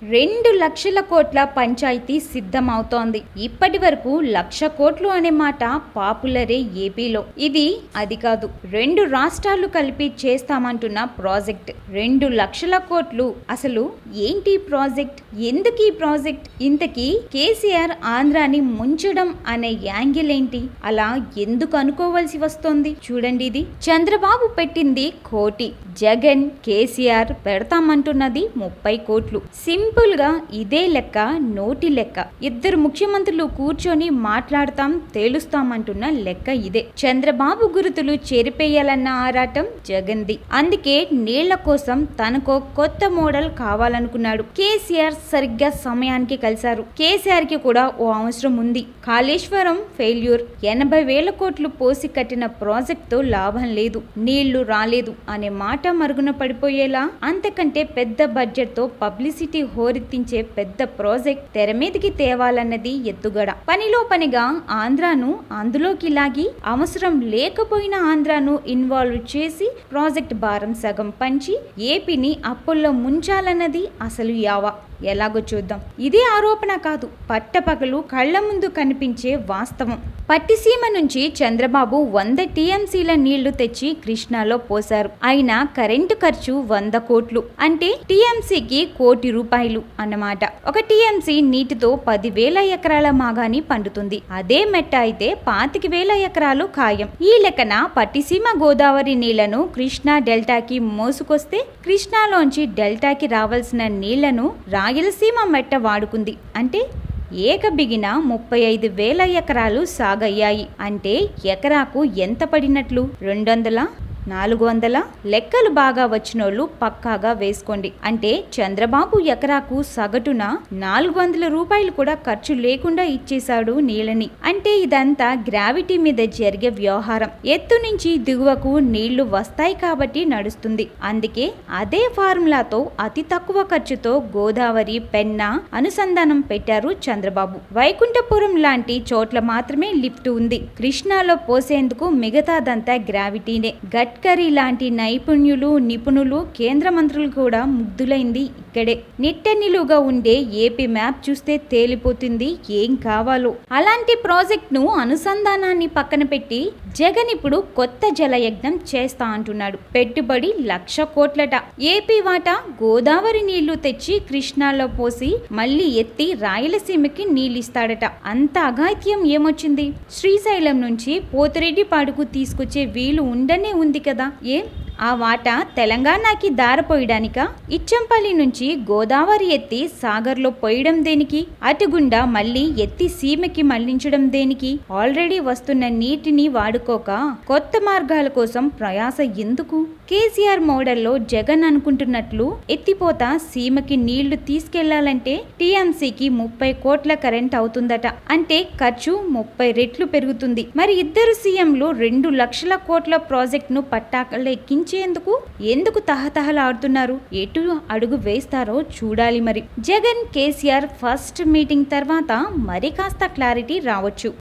రెండు లక్షల కోట్ల పంచాయతీ సిద్ధమవుతోంది ఇప్పటి వరకు లక్ష కోట్లు అనే మాట పాపులరే ఏపీలో ఇది అది కాదు రెండు రాష్ట్రాలు కలిపి చేస్తామంటున్న ప్రాజెక్ట్ రెండు లక్షల కోట్లు అసలు ఏంటి ఈ ప్రాజెక్ట్ ఎందుకు ఈ ప్రాజెక్ట్ ఇంతకీ కేసీఆర్ ఆంధ్రాని ముంచడం అనే యాంగిల్ ఏంటి అలా ఎందుకు అనుకోవాల్సి వస్తోంది చూడండి ఇది చంద్రబాబు పెట్టింది కోటి జగన్ కేసీఆర్ పెడతామంటున్నది ముప్పై కోట్లు సింపుల్ గా ఇదే లెక్క నోటి లెక్క ఇద్దరు ముఖ్యమంత్రులు కూర్చొని మాట్లాడతాం తేలుస్తామంటున్న లెక్క ఇదే చంద్రబాబు గురుతులు చెరిపేయాలన్న ఆరాటం జగన్ది అందుకే నీళ్ల కోసం తనకో కొత్త మోడల్ కావాలనుకున్నాడు కేసీఆర్ సరిగ్గా సమయానికి కలిశారు కేసీఆర్ కి కూడా ఓ అవసరం ఉంది కాళేశ్వరం ఫెయిల్యూర్ ఎనభై వేల కోట్లు పోసి కట్టిన ప్రాజెక్ట్ తో లాభం లేదు నీళ్లు రాలేదు అనే మాట మరుగున పడిపోయేలా అంతకంటే పెద్ద బడ్జెట్ తో పబ్లిసిటీ హోరెత్తించే పెద్ద ప్రాజెక్ట్ తెర మీదకి తేవాలన్నది ఎత్తుగడ పనిలో పనిగా ఆంధ్రాను అందులోకి లాగి అవసరం లేకపోయిన ఆంధ్రాను ఇన్వాల్వ్ చేసి ప్రాజెక్ట్ భారం సగం పంచి ఏపీని అప్పుల్లో ముంచాలన్నది అసలు యావా ఎలాగో చూద్దాం ఇదే ఆరోపణ కాదు పట్టపగలు కళ్ళ ముందు కనిపించే వాస్తవం పట్టిసీమ నుంచి చంద్రబాబు వంద టీఎంసీల నీళ్లు తెచ్చి కృష్ణాలో పోశారు అయినా కరెంటు ఖర్చు వంద కోట్లు అంటే టీఎంసీకి కోటి రూపాయలు అన్నమాట ఒక టీఎంసీ నీటితో పదివేల ఎకరాల మాగాని పండుతుంది అదే మెట్ట అయితే పాతిక వేల ఎకరాలు ఖాయం ఈ లెక్కన పట్టిసీమ గోదావరి నీళ్లను కృష్ణా డెల్టాకి మోసుకొస్తే కృష్ణాలోంచి డెల్టాకి రావాల్సిన నీళ్లను రాయలసీమ మెట్ట వాడుకుంది అంటే ఏకబిగిన ముప్పై ఐదు వేల ఎకరాలు సాగయ్యాయి అంటే ఎకరాకు ఎంత పడినట్లు రెండు వందల నాలుగు వందల లెక్కలు బాగా వచ్చినోళ్ళు పక్కాగా వేసుకోండి అంటే చంద్రబాబు ఎకరాకు సగటున నాలుగు వందల రూపాయలు కూడా ఖర్చు లేకుండా ఇచ్చేశాడు నీళ్ళని అంటే ఇదంతా గ్రావిటీ మీద జరిగే వ్యవహారం ఎత్తు నుంచి దిగువకు నీళ్లు వస్తాయి కాబట్టి నడుస్తుంది అందుకే అదే ఫార్ములాతో అతి తక్కువ ఖర్చుతో గోదావరి పెన్న అనుసంధానం పెట్టారు చంద్రబాబు వైకుంఠపురం లాంటి చోట్ల మాత్రమే లిఫ్ట్ ఉంది కృష్ణాలో పోసేందుకు మిగతాదంతా గ్రావిటీనే గడ్కరీ లాంటి నైపుణ్యులు నిపుణులు కేంద్ర మంత్రులు కూడా ముగ్ధులైంది ఇక్కడే నిట్టెన్నిలుగా ఉండే ఏపీ మ్యాప్ చూస్తే తేలిపోతుంది ఏం కావాలో అలాంటి ప్రాజెక్ట్ ను అనుసంధానాన్ని పక్కన పెట్టి జగన్ ఇప్పుడు కొత్త జలయజ్ఞం చేస్తా అంటున్నాడు పెట్టుబడి లక్ష కోట్లట ఏపీ వాటా గోదావరి నీళ్లు తెచ్చి కృష్ణాలో పోసి మళ్ళీ ఎత్తి రాయలసీమకి నీళ్ళిస్తాడట అంత అఘాయిత్యం ఏమొచ్చింది శ్రీశైలం నుంచి పోతిరెడ్డిపాడుకు తీసుకొచ్చే వీలు ఉండనే ఉంది కదా ఏం ఆ వాటా తెలంగాణకి దారపోయడానిక ఇచ్చంపల్లి నుంచి గోదావరి ఎత్తి సాగర్లో పోయడం దేనికి అటుగుండా మళ్ళీ ఎత్తి సీమకి మళ్లించడం దేనికి ఆల్రెడీ వస్తున్న నీటిని వాడుకోక కొత్త మార్గాల కోసం ప్రయాస ఎందుకు కేసీఆర్ మోడల్లో జగన్ అనుకుంటున్నట్లు ఎత్తిపోత సీమకి నీళ్లు తీసుకెళ్లాలంటే టీఎంసీకి ముప్పై కోట్ల కరెంట్ అవుతుందట అంటే ఖర్చు ముప్పై రెట్లు పెరుగుతుంది మరి ఇద్దరు సీఎంలు రెండు లక్షల కోట్ల ప్రాజెక్ట్ ను పట్టాకెక్కించేందుకు ఎందుకు తహతహలాడుతున్నారు ఎటు అడుగు వేస్తారో చూడాలి మరి జగన్ కేసీఆర్ ఫస్ట్ మీటింగ్ తర్వాత మరి కాస్త క్లారిటీ రావచ్చు